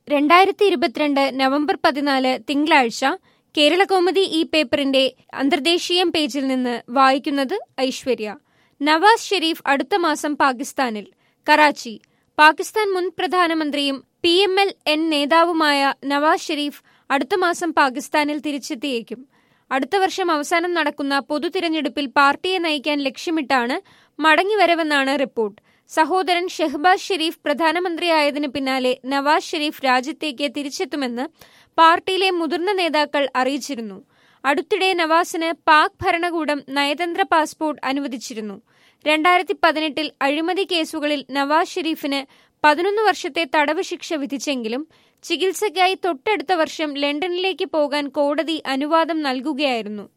രണ്ടായിരത്തി ഇരുപത്തിരണ്ട് നവംബർ പതിനാല് തിങ്കളാഴ്ച കേരളകൗമുദി ഈ പേപ്പറിന്റെ അന്തർദേശീയം പേജിൽ നിന്ന് വായിക്കുന്നത് ഐശ്വര്യ നവാസ് ഷെരീഫ് അടുത്ത മാസം പാകിസ്ഥാനിൽ കറാച്ചി പാകിസ്ഥാൻ മുൻ പ്രധാനമന്ത്രിയും പി എം എൽ എൻ നേതാവുമായ നവാസ് ഷെരീഫ് അടുത്ത മാസം പാകിസ്ഥാനിൽ തിരിച്ചെത്തിയേക്കും അടുത്ത വർഷം അവസാനം നടക്കുന്ന പൊതു തിരഞ്ഞെടുപ്പിൽ പാർട്ടിയെ നയിക്കാൻ ലക്ഷ്യമിട്ടാണ് മടങ്ങിവരവെന്നാണ് റിപ്പോർട്ട് സഹോദരൻ ഷെഹ്ബാസ് ഷെരീഫ് പ്രധാനമന്ത്രിയായതിനു പിന്നാലെ നവാസ് ഷെരീഫ് രാജ്യത്തേക്ക് തിരിച്ചെത്തുമെന്ന് പാർട്ടിയിലെ മുതിർന്ന നേതാക്കൾ അറിയിച്ചിരുന്നു അടുത്തിടെ നവാസിന് പാക് ഭരണകൂടം നയതന്ത്ര പാസ്പോർട്ട് അനുവദിച്ചിരുന്നു രണ്ടായിരത്തി പതിനെട്ടിൽ അഴിമതി കേസുകളിൽ നവാസ് ഷെരീഫിന് പതിനൊന്ന് വർഷത്തെ തടവ് ശിക്ഷ വിധിച്ചെങ്കിലും ചികിത്സയ്ക്കായി തൊട്ടടുത്ത വർഷം ലണ്ടനിലേക്ക് പോകാൻ കോടതി അനുവാദം നൽകുകയായിരുന്നു